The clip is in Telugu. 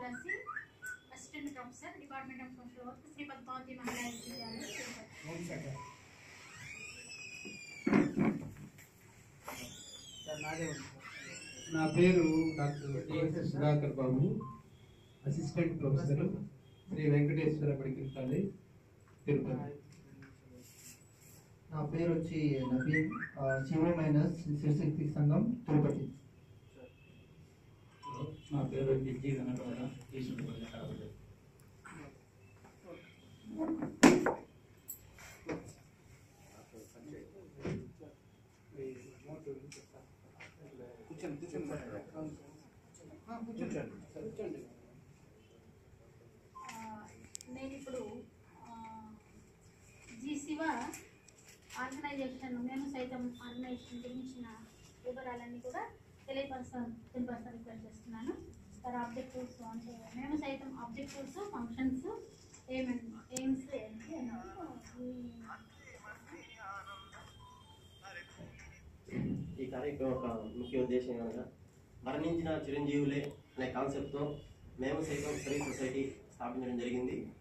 Tulasi assistant professor department of social work Sri Padmavati Mahila Vidyalayam Tirupati. నా పేరు doctor TS Sudhakar Babu assistant professor Sri Venkateswara medical college Tirupati నా పేరు వచ్చి నవీన్ జీవో మైనస్ శివశక్తి సంఘం తిరుపతి నా పేరు వచ్చి జి వెంకటరమణ తీసుకుంటుంది కాబట్టి ఆ, నేను ఇప్పుడు జీ శివ ఆర్గనైజేషన్ మేము సైతం ఆర్గనైజేషన్ గురించిన వివరాలన్నీ కూడా తెలియపరచ తెలియపరచ రిక్వెస్ట్ చేస్తున్నాను సార్ ఆబ్జెక్టివ్స్ అంటే మేము సైతం ఆబ్జెక్టివ్స్ ఫంక్షన్స్ ఏమేమి ఎయిమ్స్ ఏంటి అన్నది ఈ కార్యక్రమం యొక్క ముఖ్య ఉద్దేశం కనుక మరణించిన చిరంజీవులే అనే కాన్సెప్ట్తో మేము సైతం సర్వీస్ సొసైటీ స్థాపించడం జరిగింది